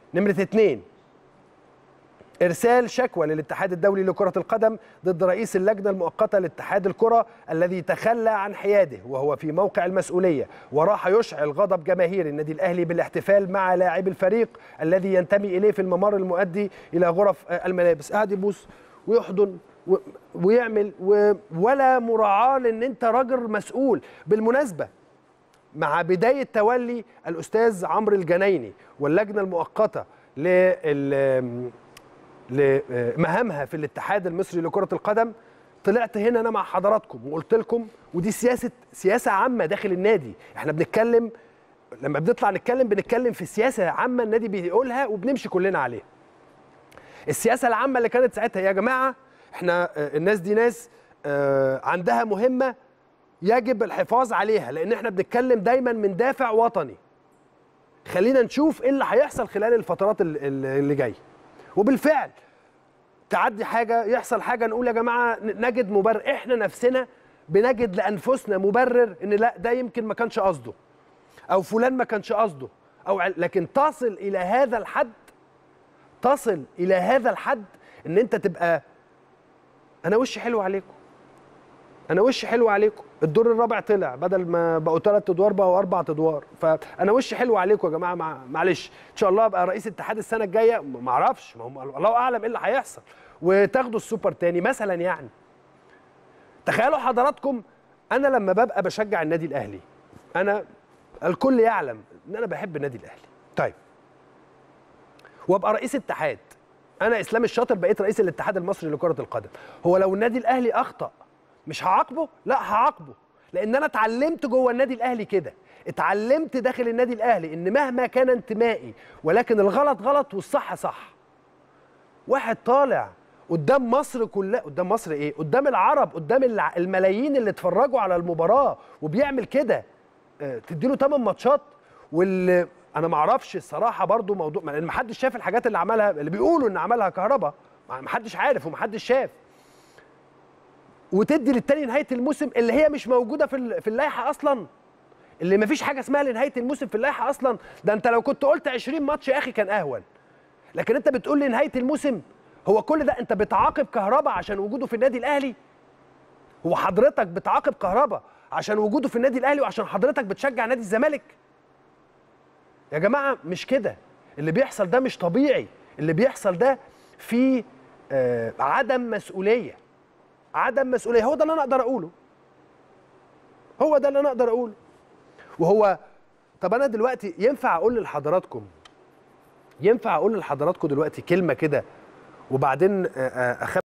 نمره اتنين ارسال شكوى للاتحاد الدولي لكره القدم ضد رئيس اللجنه المؤقته لاتحاد الكره الذي تخلى عن حياده وهو في موقع المسؤوليه وراح يشعل غضب جماهير النادي الاهلي بالاحتفال مع لاعبي الفريق الذي ينتمي اليه في الممر المؤدي الى غرف الملابس قاعد يبوس ويحضن و- ويعمل و- ولا مراعاه لان انت راجل مسؤول بالمناسبه مع بدايه تولي الاستاذ عمرو الجنايني واللجنه المؤقته لل لمهامها في الاتحاد المصري لكرة القدم طلعت هنا انا مع حضراتكم وقلت لكم ودي سياسة سياسة عامة داخل النادي احنا بنتكلم لما بنطلع نتكلم بنتكلم في سياسة عامة النادي بيقولها وبنمشي كلنا عليها السياسة العامة اللي كانت ساعتها يا جماعة احنا آه، الناس دي ناس آه، عندها مهمة يجب الحفاظ عليها لان احنا بنتكلم دايما من دافع وطني خلينا نشوف ايه اللي هيحصل خلال الفترات ال- ال- اللي جايه وبالفعل تعدي حاجه يحصل حاجه نقول يا جماعه ن- نجد مبرر احنا نفسنا بنجد لانفسنا مبرر ان لا ده يمكن ما كانش قصده او فلان ما كانش قصده او ع- لكن تصل الى هذا الحد تصل الى هذا الحد ان انت تبقى انا وشي حلو عليكم انا وشي حلو عليكم الدور الرابع طلع بدل ما بقوا ثلاث ادوار بقوا اربع ادوار فانا وشي حلو عليكم يا جماعه مع... معلش ان شاء الله ابقى رئيس اتحاد السنه الجايه م- ما اعرفش ما هم الله اعلم ايه اللي هيحصل وتاخدوا السوبر تاني مثلا يعني تخيلوا حضراتكم انا لما ببقى بشجع النادي الاهلي انا الكل يعلم ان انا بحب النادي الاهلي طيب وابقى رئيس اتحاد انا اسلام الشاطر بقيت رئيس الاتحاد المصري لكره القدم هو لو النادي الاهلي اخطا مش هعاقبه لا هعاقبه لان انا اتعلمت جوه النادي الاهلي كده اتعلمت داخل النادي الاهلي ان مهما كان انتمائي ولكن الغلط غلط والصح صح واحد طالع قدام مصر كلها قدام مصر ايه قدام العرب قدام الع- الملايين اللي اتفرجوا على المباراه وبيعمل كده آه، تديله 8 ماتشات واللي انا ما اعرفش الصراحه برضو موضوع لان ما حدش شاف الحاجات اللي عملها اللي بيقولوا ان عملها كهربا ما حدش عارف وما حدش شاف وتدي للتاني نهايه الموسم اللي هي مش موجوده في ال- في اللائحه اصلا اللي ما فيش حاجه اسمها لنهايه الموسم في اللائحه اصلا ده انت لو كنت قلت 20 ماتش يا اخي كان اهون لكن انت بتقول لي نهايه الموسم هو كل ده انت بتعاقب كهربا عشان وجوده في النادي الاهلي هو حضرتك بتعاقب كهربا عشان وجوده في النادي الاهلي وعشان حضرتك بتشجع نادي الزمالك يا جماعه مش كده اللي بيحصل ده مش طبيعي اللي بيحصل ده في آه عدم مسؤوليه عدم مسؤوليه هو ده اللي انا اقدر اقوله هو ده اللي انا اقدر اقوله وهو طب انا دلوقتي ينفع اقول لحضراتكم ينفع اقول لحضراتكم دلوقتي كلمه كده وبعدين آه، آه، اخبي